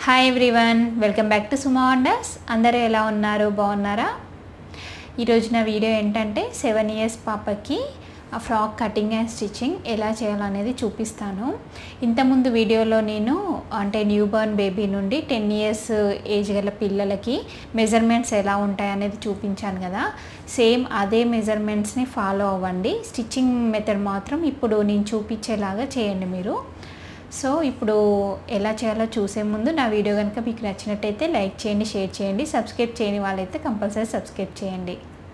hi everyone welcome back to Suma wonders అందరూ ఎలా ఉన్నారు బాగున్నారా ఈరోజు నా వీడియో ఏంటంటే సెవెన్ ఇయర్స్ పాపకి ఆ ఫ్రాక్ కటింగ్ అండ్ స్టిచ్చింగ్ ఎలా చేయాలనేది చూపిస్తాను ఇంతకుముందు వీడియోలో నేను అంటే న్యూ బర్న్ బేబీ నుండి టెన్ ఇయర్స్ ఏజ్ గల పిల్లలకి మెజర్మెంట్స్ ఎలా ఉంటాయనేది చూపించాను కదా సేమ్ అదే మెజర్మెంట్స్ని ఫాలో అవ్వండి స్టిచ్చింగ్ మెథడ్ మాత్రం ఇప్పుడు నేను చూపించేలాగా చేయండి మీరు సో ఇప్పుడు ఎలా చేయాలో చూసే ముందు నా వీడియో కనుక మీకు నచ్చినట్టయితే లైక్ చేయండి షేర్ చేయండి సబ్స్క్రైబ్ చేయని వాళ్ళైతే కంపల్సరీ సబ్స్క్రైబ్ చేయండి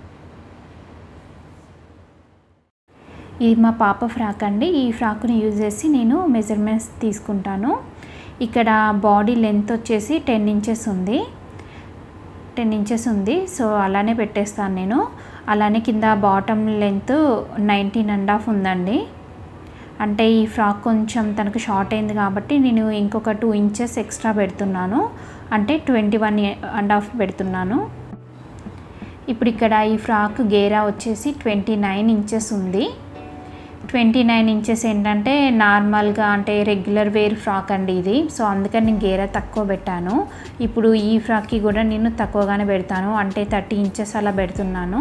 ఇది మా పాప ఫ్రాక్ అండి ఈ ఫ్రాక్ని యూజ్ చేసి నేను మెజర్మెంట్స్ తీసుకుంటాను ఇక్కడ బాడీ లెంత్ వచ్చేసి టెన్ ఇంచెస్ ఉంది టెన్ ఇంచెస్ ఉంది సో అలానే పెట్టేస్తాను నేను అలానే కింద bottom length nineteen and half ఉందండి అంటే ఈ ఫ్రాక్ కొంచెం తనకు షార్ట్ అయింది కాబట్టి నేను ఇంకొక టూ ఇంచెస్ ఎక్స్ట్రా పెడుతున్నాను అంటే ట్వంటీ వన్ అండ్ హాఫ్ పెడుతున్నాను ఇప్పుడు ఇక్కడ ఈ ఫ్రాక్ గేరా వచ్చేసి ట్వంటీ నైన్ ఇంచెస్ ఉంది ట్వంటీ నైన్ ఇంచెస్ ఏంటంటే నార్మల్గా అంటే రెగ్యులర్ వేర్ ఫ్రాక్ అండి ఇది సో అందుకని నేను గేరా తక్కువ పెట్టాను ఇప్పుడు ఈ ఫ్రాక్కి కూడా నేను తక్కువగానే పెడతాను అంటే థర్టీ ఇంచెస్ అలా పెడుతున్నాను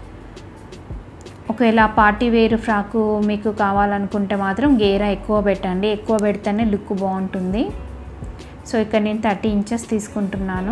ఒకవేళ పార్టీ వేర్ ఫ్రాకు మీకు కావాలనుకుంటే మాత్రం గేరా ఎక్కువ పెట్టండి ఎక్కువ పెడితేనే లుక్ బాగుంటుంది సో ఇక్కడ నేను థర్టీ ఇంచెస్ తీసుకుంటున్నాను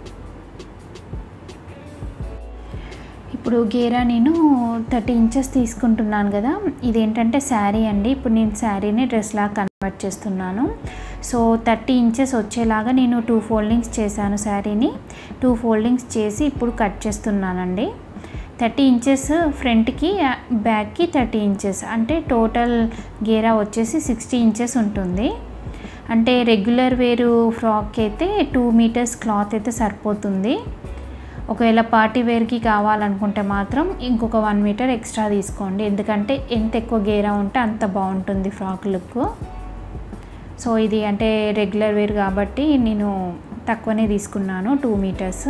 ఇప్పుడు గేరా నేను థర్టీ ఇంచెస్ తీసుకుంటున్నాను కదా ఇదేంటంటే శారీ అండి ఇప్పుడు నేను శారీని డ్రెస్లా కన్వర్ట్ చేస్తున్నాను సో థర్టీ ఇంచెస్ వచ్చేలాగా నేను టూ ఫోల్డింగ్స్ చేశాను శారీని టూ ఫోల్డింగ్స్ చేసి ఇప్పుడు కట్ చేస్తున్నానండి థర్టీ ఇంచెస్ ఫ్రంట్కి బ్యాక్కి థర్టీ ఇంచెస్ అంటే టోటల్ గేరా వచ్చేసి సిక్స్టీ ఇంచెస్ ఉంటుంది అంటే రెగ్యులర్ వేరు ఫ్రాక్ అయితే టూ మీటర్స్ క్లాత్ అయితే సరిపోతుంది ఒకవేళ పార్టీ వేర్కి కావాలనుకుంటే మాత్రం ఇంకొక వన్ మీటర్ ఎక్స్ట్రా తీసుకోండి ఎందుకంటే ఎంత ఎక్కువ గేరా ఉంటే అంత బాగుంటుంది ఫ్రాక్ లుక్ సో ఇది అంటే రెగ్యులర్ వేర్ కాబట్టి నేను తక్కువనే తీసుకున్నాను టూ మీటర్స్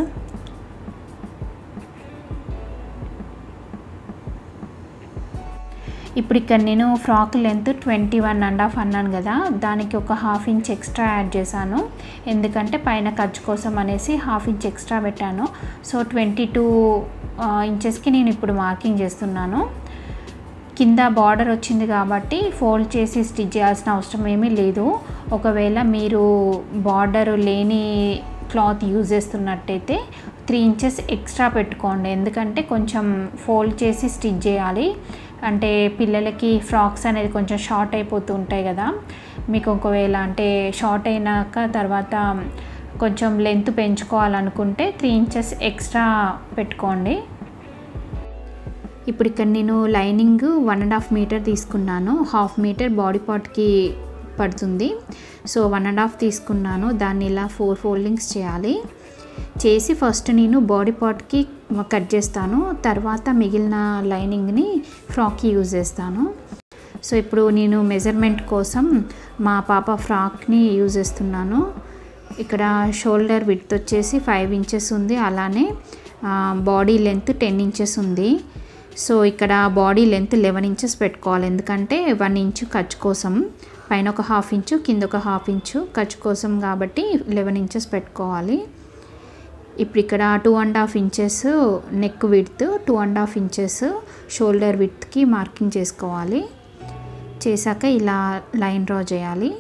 ఇప్పుడు ఇక్కడ నేను frock length twenty one and half అన్నాను కదా దానికి ఒక హాఫ్ ఇంచ్ ఎక్స్ట్రా యాడ్ చేశాను ఎందుకంటే పైన ఖర్చు కోసం అనేసి హాఫ్ ఇంచ్ ఎక్స్ట్రా పెట్టాను సో ట్వంటీ టూ ఇంచెస్కి నేను ఇప్పుడు మార్కింగ్ చేస్తున్నాను కింద బార్డర్ వచ్చింది కాబట్టి ఫోల్డ్ చేసి స్టిచ్ చేయాల్సిన అవసరం ఏమీ లేదు ఒకవేళ మీరు బార్డర్ లేని క్లాత్ యూజ్ చేస్తున్నట్టయితే త్రీ ఇంచెస్ ఎక్స్ట్రా పెట్టుకోండి ఎందుకంటే కొంచెం ఫోల్డ్ చేసి స్టిచ్ చేయాలి అంటే పిల్లలకి ఫ్రాక్స్ అనేది కొంచెం షార్ట్ అయిపోతూ ఉంటాయి కదా మీకు ఒకవేళ అంటే షార్ట్ అయినాక తర్వాత కొంచెం లెంత్ పెంచుకోవాలనుకుంటే త్రీ ఇంచెస్ ఎక్స్ట్రా పెట్టుకోండి ఇప్పుడు ఇక్కడ నేను lining one and half metre తీసుకున్నాను హాఫ్ మీటర్ బాడీ పార్ట్కి పడుతుంది సో వన్ అండ్ హాఫ్ తీసుకున్నాను దాన్ని ఇలా ఫోర్ ఫోల్డింగ్స్ చేయాలి చేసి ఫస్ట్ నేను బాడీ పార్ట్కి కట్ చేస్తాను తర్వాత మిగిలిన లైనింగ్ని ఫ్రాక్కి యూజ్ చేస్తాను సో ఇప్పుడు నేను మెజర్మెంట్ కోసం మా పాప ఫ్రాక్ని యూజ్ చేస్తున్నాను ఇక్కడ షోల్డర్ విడ్త్ వచ్చేసి ఫైవ్ ఇంచెస్ ఉంది అలానే బాడీ లెంత్ టెన్ ఇంచెస్ ఉంది సో ఇక్కడ బాడీ లెంత్ లెవెన్ ఇంచెస్ పెట్టుకోవాలి ఎందుకంటే వన్ ఇంచు ఖర్చు కోసం పైన ఒక హాఫ్ ఇంచు కింద ఒక హాఫ్ ఇంచు ఖర్చు కోసం కాబట్టి లెవెన్ ఇంచెస్ పెట్టుకోవాలి ఇప్పుడు ఇక్కడ two and half inches neck width two and half inches shoulder విడ్త్కి మార్కింగ్ చేసుకోవాలి చేశాక ఇలా లైన్ డ్రా చేయాలి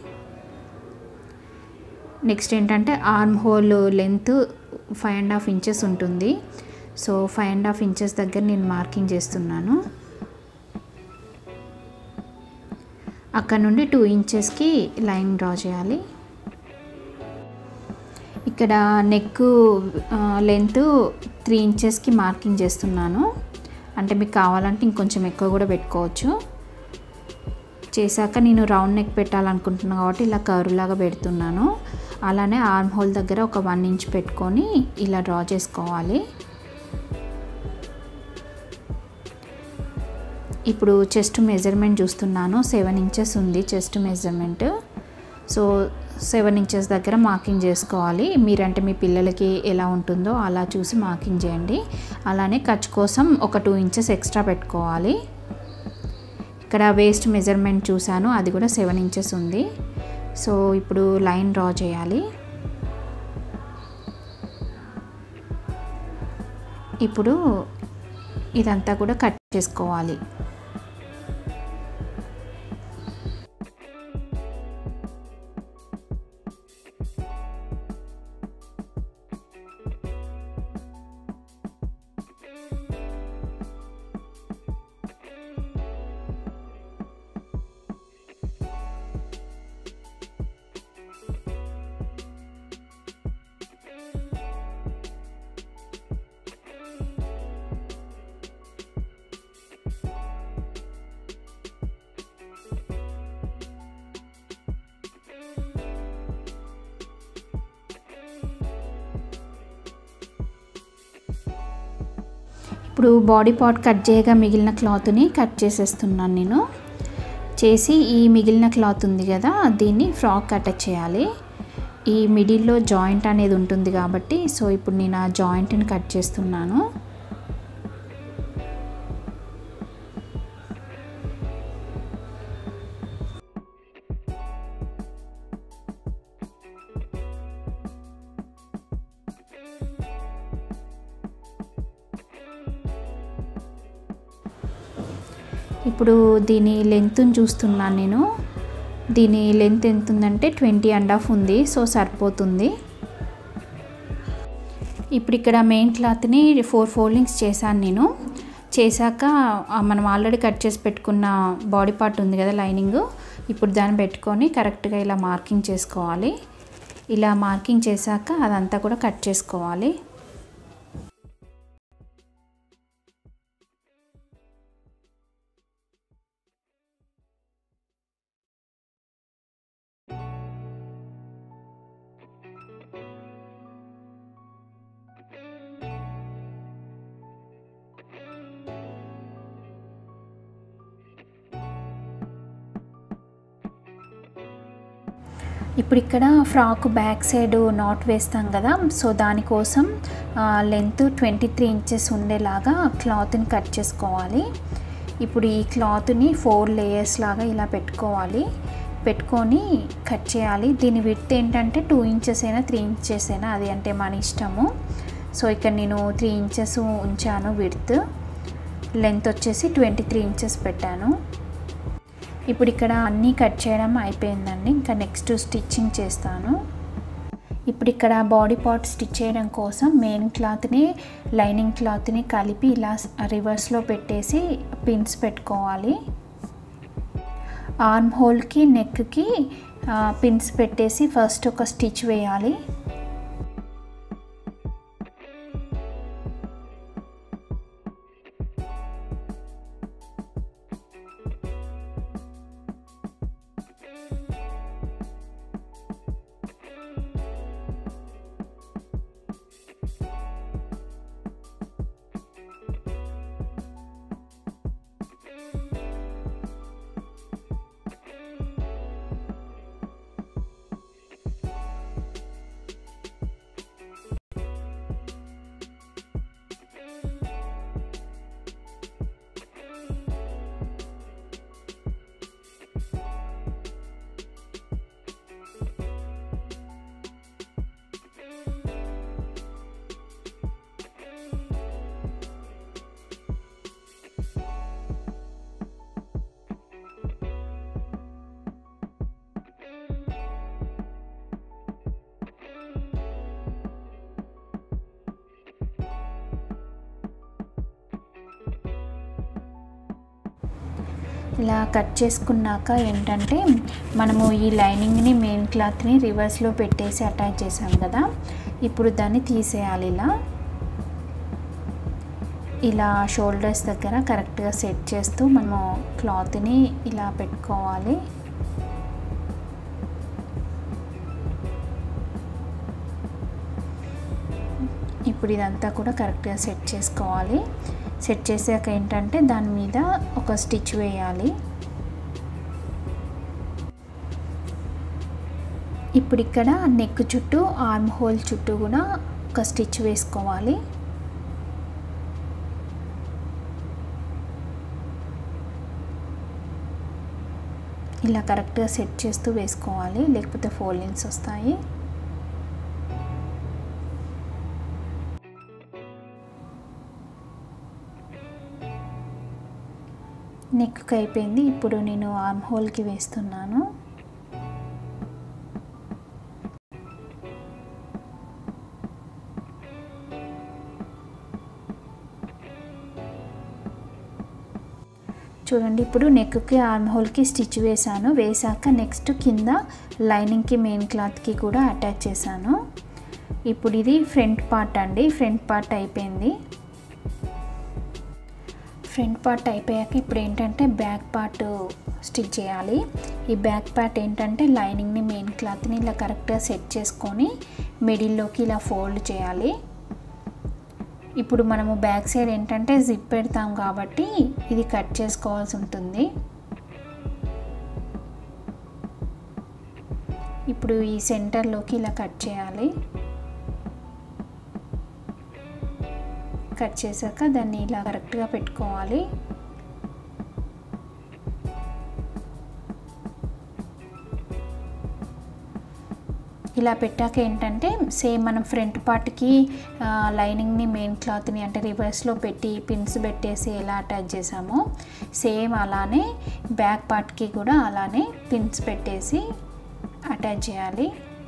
నెక్స్ట్ ఏంటంటే arm hole length five and half inches ఉంటుంది so five and half inches దగ్గర నేను మార్కింగ్ చేస్తున్నాను అక్కడ నుండి టూ ఇంచెస్కి లైన్ డ్రా చేయాలి ఇక్కడ నెక్ లెంత్ త్రీ ఇంచెస్కి మార్కింగ్ చేస్తున్నాను అంటే మీకు కావాలంటే ఇంకొంచెం ఎక్కువ కూడా పెట్టుకోవచ్చు చేశాక నేను రౌండ్ నెక్ పెట్టాలనుకుంటున్నాను కాబట్టి ఇలా కర్వ్ లాగా పెడుతున్నాను అలానే ఆర్మ్ హోల్ దగ్గర ఒక వన్ ఇంచ్ పెట్టుకొని ఇలా డ్రా చేసుకోవాలి ఇప్పుడు చెస్ట్ మెజర్మెంట్ చూస్తున్నాను సెవెన్ ఇంచెస్ ఉంది chest measurement so seven inches దగ్గర మార్కింగ్ చేసుకోవాలి మీరంటే మీ పిల్లలకి ఎలా ఉంటుందో అలా చూసి మార్కింగ్ చేయండి అలానే ఖర్చు కోసం ఒక టూ ఇంచెస్ ఎక్స్ట్రా పెట్టుకోవాలి ఇక్కడ వేస్ట్ మెజర్మెంట్ చూశాను అది కూడా సెవెన్ ఇంచెస్ ఉంది సో ఇప్పుడు లైన్ డ్రా చేయాలి ఇప్పుడు ఇదంతా కూడా కట్ చేసుకోవాలి ఇప్పుడు బాడీ పార్ట్ కట్ చేయగా మిగిలిన క్లాత్ని కట్ చేసేస్తున్నాను నేను చేసి ఈ మిగిలిన క్లాత్ ఉంది కదా దీన్ని ఫ్రాక్ అటాచ్ చేయాలి ఈ మిడిల్లో జాయింట్ అనేది ఉంటుంది కాబట్టి సో ఇప్పుడు నేను ఆ జాయింట్ని కట్ చేస్తున్నాను ఇప్పుడు దీని లెంత్ చూస్తున్నాను నేను దీని లెంత్ ఎంత ఉందంటే ట్వంటీ అండ్ హాఫ్ ఉంది సో సరిపోతుంది ఇప్పుడు ఇక్కడ మెయిన్ క్లాత్ని ఫోర్ ఫోల్డింగ్స్ చేశాను నేను చేశాక మనం ఆల్రెడీ కట్ చేసి పెట్టుకున్న బాడీ పార్ట్ ఉంది కదా లైనింగ్ ఇప్పుడు దాన్ని పెట్టుకొని కరెక్ట్గా ఇలా మార్కింగ్ చేసుకోవాలి ఇలా మార్కింగ్ చేశాక అదంతా కూడా కట్ చేసుకోవాలి ఇప్పుడు ఇక్కడ ఫ్రాక్ బ్యాక్ సైడ్ నాట్ వేస్తాం కదా సో దానికోసం లెంత్ ట్వంటీ త్రీ ఇంచెస్ ఉండేలాగా క్లాత్ని కట్ చేసుకోవాలి ఇప్పుడు ఈ క్లాత్ని ఫోర్ లేయర్స్ లాగా ఇలా పెట్టుకోవాలి పెట్టుకొని కట్ చేయాలి దీని విడ్త్ ఏంటంటే టూ ఇంచెస్ అయినా త్రీ ఇంచెస్ అయినా అది అంటే మన ఇష్టము సో ఇక్కడ నేను త్రీ ఇంచెస్ ఉంచాను విడ్త్ లెంత్ వచ్చేసి ట్వంటీ త్రీ ఇంచెస్ పెట్టాను ఇప్పుడు ఇక్కడ అన్నీ కట్ చేయడం అయిపోయిందండి ఇంకా నెక్స్ట్ స్టిచ్చింగ్ చేస్తాను ఇప్పుడు ఇక్కడ బాడీ పార్ట్ స్టిచ్ చేయడం కోసం మెయిన్ క్లాత్ని లైనింగ్ క్లాత్ని కలిపి ఇలా రివర్స్లో పెట్టేసి పిన్స్ పెట్టుకోవాలి ఆర్మ్ హోల్కి నెక్కి పిన్స్ పెట్టేసి ఫస్ట్ ఒక స్టిచ్ వేయాలి ఇలా కట్ చేసుకున్నాక ఏంటంటే మనము ఈ లైనింగ్ని మెయిన్ క్లాత్ని రివర్స్లో పెట్టేసి అటాచ్ చేసాం కదా ఇప్పుడు దాన్ని తీసేయాలి ఇలా ఇలా షోల్డర్స్ దగ్గర కరెక్ట్గా సెట్ చేస్తూ మనము క్లాత్ని ఇలా పెట్టుకోవాలి ఇప్పుడు ఇదంతా కూడా కరెక్ట్గా సెట్ చేసుకోవాలి సెట్ చేసాక ఏంటంటే దాని మీద ఒక స్టిచ్ వేయాలి ఇప్పుడు ఇక్కడ నెక్ చుట్టూ ఆర్మ్ హోల్ చుట్టూ కూడా ఒక స్టిచ్ వేసుకోవాలి ఇలా కరెక్ట్గా సెట్ చేస్తూ వేసుకోవాలి లేకపోతే ఫోల్డింగ్స్ వస్తాయి నెక్కి అయిపోయింది ఇప్పుడు నేను ఆర్మ్ హోల్కి వేస్తున్నాను చూడండి ఇప్పుడు నెక్కి ఆర్మ్ హోల్కి స్టిచ్ వేసాను వేసాక నెక్స్ట్ కింద లైనింగ్కి మెయిన్ క్లాత్కి కూడా అటాచ్ చేశాను ఇప్పుడు ఇది ఫ్రంట్ పార్ట్ అండి ఫ్రంట్ పార్ట్ అయిపోయింది ఫ్రంట్ పార్ట్ అయిపోయాక ఇప్పుడు ఏంటంటే బ్యాక్ పార్ట్ స్టిచ్ చేయాలి ఈ బ్యాక్ పార్ట్ ఏంటంటే లైనింగ్ని మెయిన్ క్లాత్ని ఇలా కరెక్ట్గా సెట్ చేసుకొని మిడిల్లోకి ఇలా ఫోల్డ్ చేయాలి ఇప్పుడు మనము బ్యాక్ సైడ్ ఏంటంటే జిప్ పెడతాం కాబట్టి ఇది కట్ చేసుకోవాల్సి ఉంటుంది ఇప్పుడు ఈ సెంటర్లోకి ఇలా కట్ చేయాలి కట్ చేశాక దాన్ని ఇలా కరెక్ట్గా పెట్టుకోవాలి ఇలా పెట్టాక ఏంటంటే సేమ్ మనం ఫ్రంట్ పార్ట్కి లైనింగ్ని మెయిన్ క్లాత్ని అంటే రివర్స్లో పెట్టి పిన్స్ పెట్టేసి ఎలా అటాచ్ చేసామో సేమ్ అలానే బ్యాక్ పార్ట్కి కూడా అలానే పిన్స్ పెట్టేసి అటాచ్ చేయాలి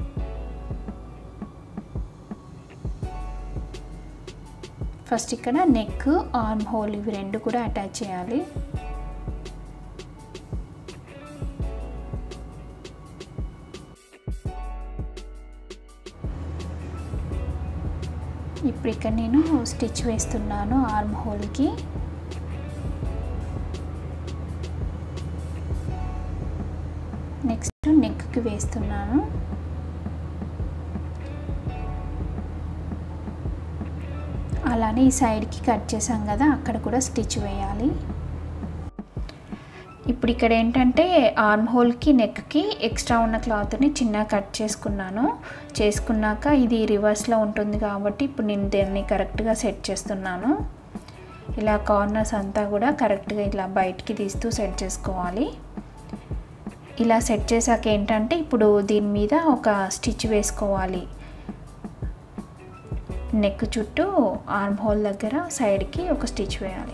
ఫస్ట్ ఇక్కడ నెక్ ఆర్మ్ హోల్ ఇవి రెండు కూడా అటాచ్ చేయాలి ఇప్పుడు ఇక్కడ నేను స్టిచ్ వేస్తున్నాను ఆర్మ్ హోల్కి నెక్స్ట్ నెక్కి వేస్తున్నాను అలానే ఈ సైడ్కి కట్ చేసాం కదా అక్కడ కూడా స్టిచ్ వేయాలి ఇప్పుడు ఇక్కడ ఏంటంటే ఆర్మ్ హోల్కి నెక్కి ఎక్స్ట్రా ఉన్న క్లాత్ని చిన్న కట్ చేసుకున్నాను చేసుకున్నాక ఇది రివర్స్లో ఉంటుంది కాబట్టి ఇప్పుడు నేను దాన్ని కరెక్ట్గా సెట్ చేస్తున్నాను ఇలా కార్నర్స్ అంతా కూడా కరెక్ట్గా ఇలా బయటికి తీస్తూ సెట్ చేసుకోవాలి ఇలా సెట్ చేశాక ఏంటంటే ఇప్పుడు దీని మీద ఒక స్టిచ్ వేసుకోవాలి నెక్ చుట్టూ ఆర్మ్ హోల్ దగ్గర సైడ్కి ఒక స్టిచ్ వేయాలి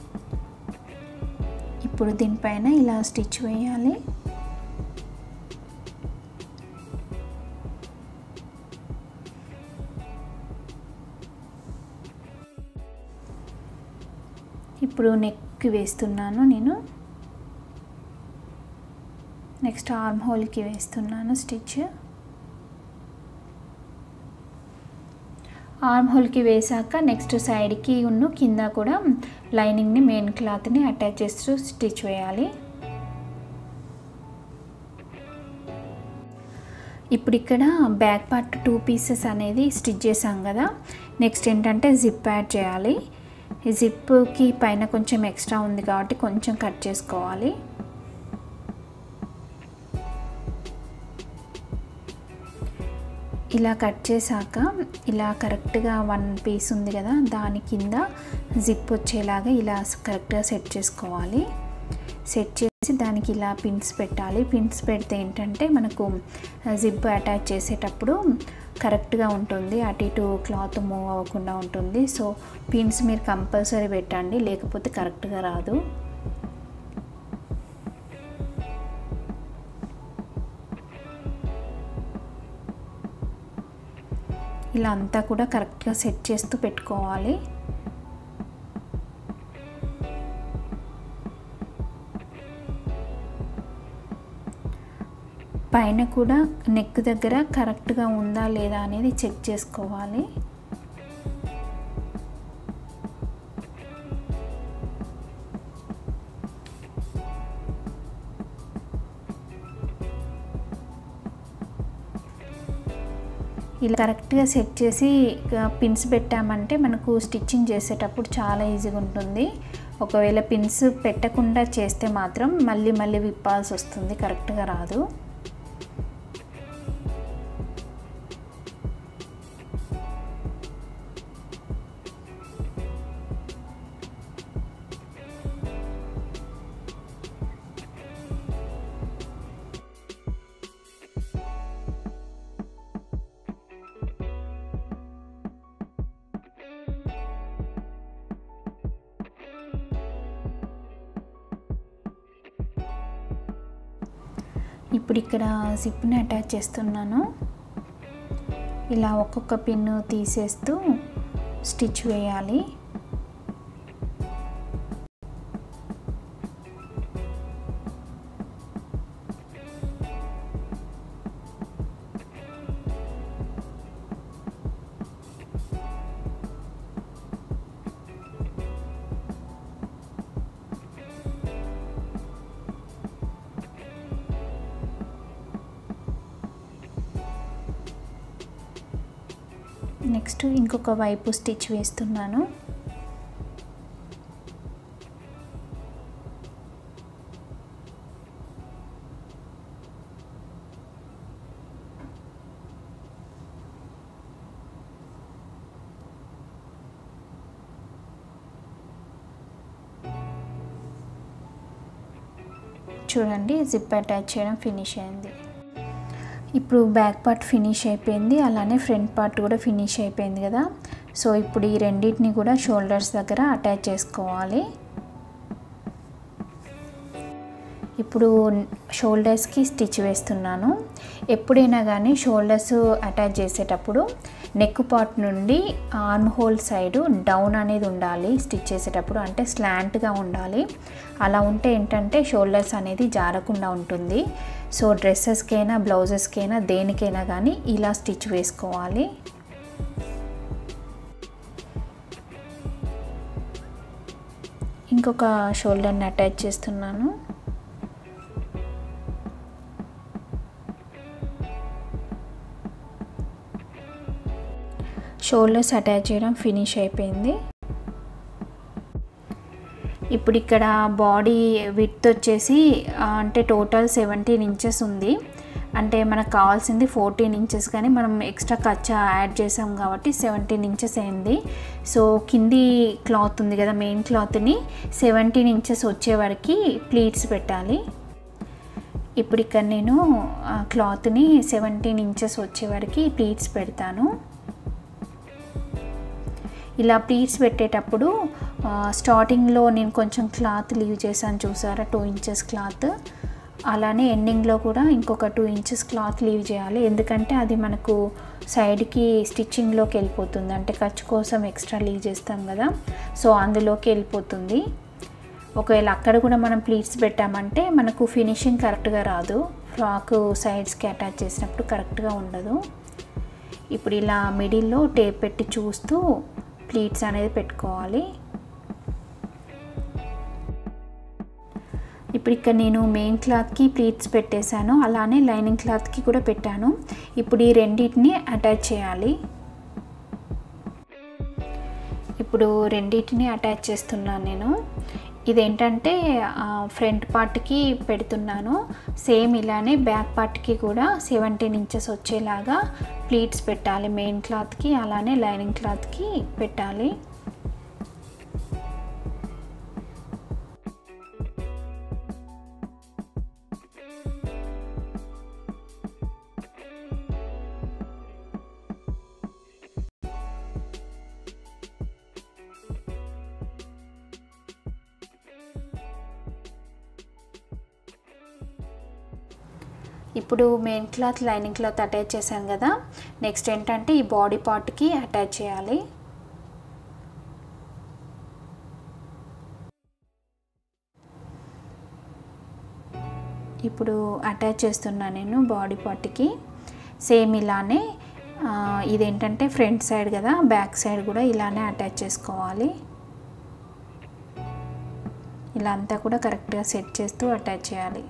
ఇప్పుడు దీనిపైన ఇలా స్టిచ్ వేయాలి ఇప్పుడు నెక్కి వేస్తున్నాను నేను నెక్స్ట్ ఆర్మ్ హోల్కి వేస్తున్నాను స్టిచ్ ఆర్మ్ హోల్కి వేసాక నెక్స్ట్ సైడ్కి ఉన్న కింద కూడా లైనింగ్ని మెయిన్ క్లాత్ని అటాచ్ చేస్తూ స్టిచ్ వేయాలి ఇప్పుడు ఇక్కడ బ్యాక్ పార్ట్ టూ పీసెస్ అనేది స్టిచ్ చేసాం కదా నెక్స్ట్ ఏంటంటే జిప్ యాడ్ చేయాలి ఈ జిప్కి పైన కొంచెం ఎక్స్ట్రా ఉంది కాబట్టి కొంచెం కట్ చేసుకోవాలి ఇలా కట్ చేశాక ఇలా కరెక్ట్గా వన్ పీస్ ఉంది కదా దాని కింద జిప్ వచ్చేలాగా ఇలా కరెక్ట్గా సెట్ చేసుకోవాలి సెట్ చేసి దానికి ఇలా పిన్స్ పెట్టాలి పిన్స్ పెడితే ఏంటంటే మనకు జిప్ అటాచ్ చేసేటప్పుడు కరెక్ట్గా ఉంటుంది అటు ఇటు క్లాత్ మూవ్ అవ్వకుండా ఉంటుంది సో పిన్స్ మీరు కంపల్సరీ పెట్టండి లేకపోతే కరెక్ట్గా రాదు ఇలా అంతా కూడా కరెక్ట్గా సెట్ చేస్తూ పెట్టుకోవాలి పైన కూడా నెక్ దగ్గర కరెక్ట్గా ఉందా లేదా అనేది చెక్ చేసుకోవాలి ఇలా కరెక్ట్గా సెట్ చేసి పిన్స్ పెట్టామంటే మనకు స్టిచ్చింగ్ చేసేటప్పుడు చాలా ఈజీగా ఉంటుంది ఒకవేళ పిన్స్ పెట్టకుండా చేస్తే మాత్రం మళ్ళీ మళ్ళీ విప్పాల్సి వస్తుంది కరెక్ట్గా రాదు ఇప్పుడు ఇక్కడ జిప్ని అటాచ్ చేస్తున్నాను ఇలా ఒక్కొక్క పిన్ను తీసేస్తూ స్టిచ్ వేయాలి నెక్స్ట్ ఇంకొక వైపు స్టిచ్ వేస్తున్నాను చూడండి జిప్ అటాచ్ చేయడం ఫినిష్ అయింది ఇప్పుడు బ్యాక్ పార్ట్ ఫినిష్ అయిపోయింది అలానే ఫ్రంట్ పార్ట్ కూడా ఫినిష్ అయిపోయింది కదా సో ఇప్పుడు ఈ రెండింటిని కూడా షోల్డర్స్ దగ్గర అటాచ్ చేసుకోవాలి ఇప్పుడు షోల్డర్స్కి స్టిచ్ వేస్తున్నాను ఎప్పుడైనా కానీ షోల్డర్స్ అటాచ్ చేసేటప్పుడు నెక్ పార్ట్ నుండి ఆర్మ్ హోల్ సైడ్ డౌన్ అనేది ఉండాలి స్టిచ్ చేసేటప్పుడు అంటే స్లాంట్గా ఉండాలి అలా ఉంటే ఏంటంటే షోల్డర్స్ అనేది జారకుండా ఉంటుంది సో డ్రెస్సెస్కైనా బ్లౌజెస్కైనా దేనికైనా కానీ ఇలా స్టిచ్ వేసుకోవాలి ఇంకొక షోల్డర్ని అటాచ్ చేస్తున్నాను షోల్డర్స్ అటాచ్ చేయడం ఫినిష్ అయిపోయింది ఇప్పుడు ఇక్కడ బాడీ విత్ వచ్చేసి అంటే టోటల్ సెవెంటీన్ ఇంచెస్ ఉంది అంటే మనకు కావాల్సింది ఫోర్టీన్ ఇంచెస్ కానీ మనం ఎక్స్ట్రా కచ్చా యాడ్ చేసాం కాబట్టి సెవెంటీన్ ఇంచెస్ అయింది సో కింది క్లాత్ ఉంది కదా మెయిన్ క్లాత్ని సెవెంటీన్ ఇంచెస్ వచ్చే వరకు ప్లీట్స్ పెట్టాలి ఇప్పుడు ఇక్కడ నేను క్లాత్ని సెవెంటీన్ ఇంచెస్ వచ్చే వరకు ప్లీట్స్ పెడతాను ఇలా ప్లీట్స్ పెట్టేటప్పుడు స్టార్టింగ్లో నేను కొంచెం క్లాత్ లీవ్ చేశాను చూసారా టూ ఇంచెస్ క్లాత్ అలానే ఎండింగ్లో కూడా ఇంకొక టూ ఇంచెస్ క్లాత్ లీవ్ చేయాలి ఎందుకంటే అది మనకు సైడ్కి స్టిచ్చింగ్లోకి వెళ్ళిపోతుంది అంటే ఖర్చు కోసం ఎక్స్ట్రా లీవ్ చేస్తాం కదా సో అందులోకి వెళ్ళిపోతుంది ఒకవేళ అక్కడ కూడా మనం ప్లీట్స్ పెట్టామంటే మనకు ఫినిషింగ్ కరెక్ట్గా రాదు ఫ్రాక్ సైడ్స్కి అటాచ్ చేసినప్పుడు కరెక్ట్గా ఉండదు ఇప్పుడు ఇలా మిడిల్లో టేప్ పెట్టి చూస్తూ ప్లీట్స్ అనేది పెట్టుకోవాలి ఇప్పుడు ఇక్కడ నేను మెయిన్ క్లాత్కి ప్లీట్స్ పెట్టేశాను అలానే లైనింగ్ క్లాత్కి కూడా పెట్టాను ఇప్పుడు ఈ రెండింటిని అటాచ్ చేయాలి ఇప్పుడు రెండింటిని అటాచ్ చేస్తున్నాను నేను ఇదేంటంటే ఫ్రంట్ పార్ట్కి పెడుతున్నాను సేమ్ ఇలానే బ్యాక్ పార్ట్కి కూడా సెవెంటీన్ ఇంచెస్ వచ్చేలాగా ప్లీట్స్ పెట్టాలి మెయిన్ క్లాత్కి అలానే లైనింగ్ క్లాత్కి పెట్టాలి ఇప్పుడు main cloth lining cloth attach చేశాను కదా నెక్స్ట్ ఏంటంటే ఈ బాడీ పార్ట్కి అటాచ్ చేయాలి ఇప్పుడు అటాచ్ చేస్తున్నాను నేను బాడీ పార్ట్కి సేమ్ ఇలానే ఇదేంటంటే ఫ్రంట్ సైడ్ కదా బ్యాక్ సైడ్ కూడా ఇలానే అటాచ్ చేసుకోవాలి ఇలా అంతా కూడా కరెక్ట్గా సెట్ చేస్తూ అటాచ్ చేయాలి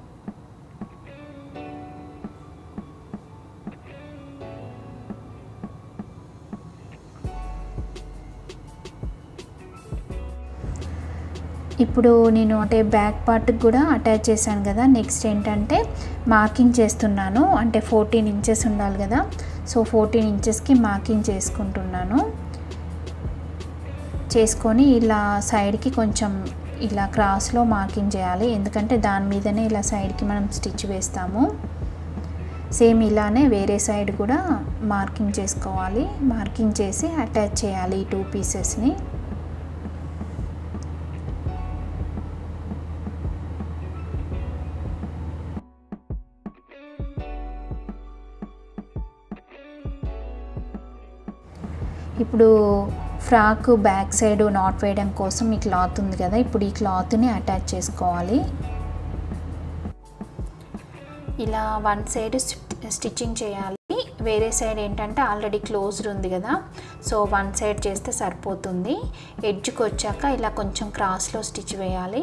ఇప్పుడు నేను అంటే బ్యాక్ పార్ట్కి కూడా అటాచ్ చేశాను కదా నెక్స్ట్ ఏంటంటే మార్కింగ్ చేస్తున్నాను అంటే ఫోర్టీన్ ఇంచెస్ ఉండాలి కదా సో ఫోర్టీన్ ఇంచెస్కి మార్కింగ్ చేసుకుంటున్నాను చేసుకొని ఇలా సైడ్కి కొంచెం ఇలా క్రాస్లో మార్కింగ్ చేయాలి ఎందుకంటే దాని మీదనే ఇలా సైడ్కి మనం స్టిచ్ వేస్తాము సేమ్ ఇలానే వేరే సైడ్ కూడా మార్కింగ్ చేసుకోవాలి మార్కింగ్ చేసి అటాచ్ చేయాలి ఈ టూ పీసెస్ని ఇప్పుడు ఫ్రాక్ బ్యాక్ సైడ్ నాట్ వేయడం కోసం ఈ క్లాత్ ఉంది కదా ఇప్పుడు ఈ క్లాత్ని అటాచ్ చేసుకోవాలి ఇలా వన్ సైడ్ స్టిచ్చింగ్ చేయాలి వేరే సైడ్ ఏంటంటే ఆల్రెడీ క్లోజ్డ్ ఉంది కదా సో వన్ సైడ్ చేస్తే సరిపోతుంది ఎడ్జ్కి వచ్చాక ఇలా కొంచెం క్రాస్లో స్టిచ్ వేయాలి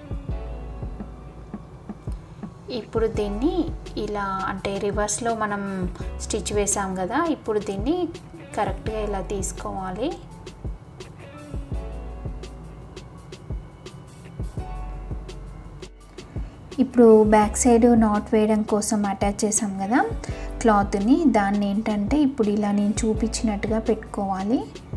ఇప్పుడు దీన్ని ఇలా అంటే రివర్స్లో మనం స్టిచ్ వేసాం కదా ఇప్పుడు దీన్ని కరెక్ట్గా ఇలా తీసుకోవాలి ఇప్పుడు బ్యాక్ సైడ్ నాట్ వేయడం కోసం అటాచ్ చేసాం కదా క్లాత్ని దాన్ని ఏంటంటే ఇప్పుడు ఇలా నేను చూపించినట్టుగా పెట్టుకోవాలి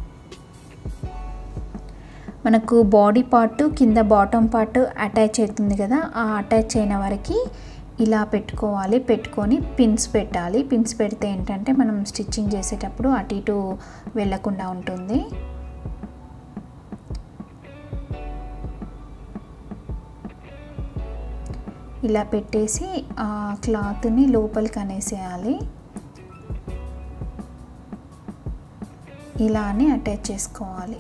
మనకు బాడీ పార్ట్ కింద బాటమ్ పార్ట్ అటాచ్ అవుతుంది కదా ఆ అటాచ్ అయిన వరకు ఇలా పెట్టుకోవాలి పెట్టుకొని పిన్స్ పెట్టాలి పిన్స్ పెడితే ఏంటంటే మనం స్టిచ్చింగ్ చేసేటప్పుడు అటు ఇటు వెళ్ళకుండా ఉంటుంది ఇలా పెట్టేసి ఆ క్లాత్ని లోపలికి అనేసేయాలి ఇలానే అటాచ్ చేసుకోవాలి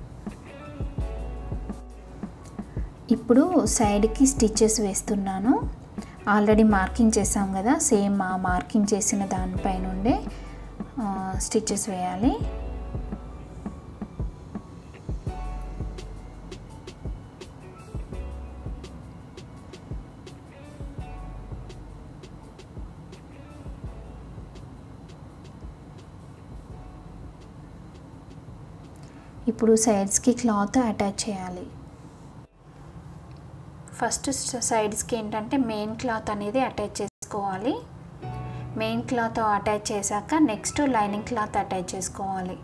ఇప్పుడు సైడ్కి స్టిచ్చెస్ వేస్తున్నాను ఆల్రెడీ మార్కింగ్ చేసాం కదా సేమ్ ఆ మార్కింగ్ చేసిన దానిపై నుండే స్టిచ్చెస్ వేయాలి ఇప్పుడు సైడ్స్కి క్లాత్ అటాచ్ చేయాలి ఫస్ట్ సైడ్స్కి ఏంటంటే మెయిన్ క్లాత్ అనేది అటాచ్ చేసుకోవాలి మెయిన్ క్లాత్ అటాచ్ చేశాక నెక్స్ట్ లైనింగ్ క్లాత్ అటాచ్ చేసుకోవాలి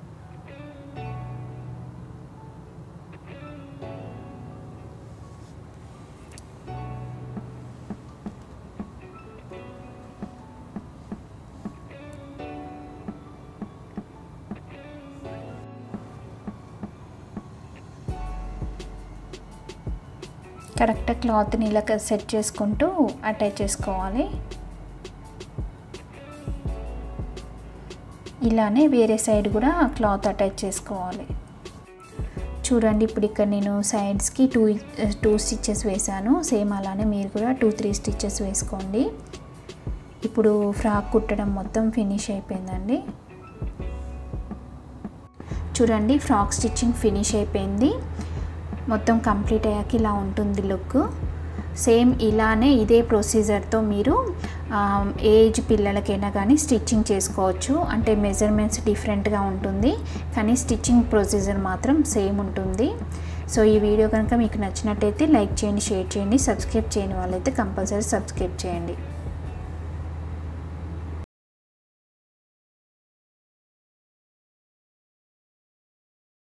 కరెక్ట్ క్లాత్ని ఇలా సెట్ చేసుకుంటూ అటాచ్ చేసుకోవాలి ఇలానే వేరే సైడ్ కూడా క్లాత్ అటాచ్ చేసుకోవాలి చూడండి ఇప్పుడు ఇక్కడ నేను సైడ్స్కి టూ టూ స్టిచ్చెస్ వేసాను సేమ్ అలానే మీరు కూడా టూ త్రీ స్టిచ్చెస్ వేసుకోండి ఇప్పుడు ఫ్రాక్ కుట్టడం మొత్తం ఫినిష్ అయిపోయిందండి చూడండి ఫ్రాక్ స్టిచ్చింగ్ ఫినిష్ అయిపోయింది మొత్తం కంప్లీట్ అయ్యాక ఇలా ఉంటుంది లుక్ సేమ్ ఇలానే ఇదే ప్రొసీజర్తో మీరు ఏజ్ పిల్లలకైనా కానీ స్టిచ్చింగ్ చేసుకోవచ్చు అంటే మెజర్మెంట్స్ డిఫరెంట్గా ఉంటుంది కానీ స్టిచ్చింగ్ ప్రొసీజర్ మాత్రం సేమ్ ఉంటుంది సో ఈ వీడియో కనుక మీకు నచ్చినట్టయితే లైక్ చేయండి షేర్ చేయండి సబ్స్క్రైబ్ చేయని వాళ్ళైతే కంపల్సరీ సబ్స్క్రైబ్ చేయండి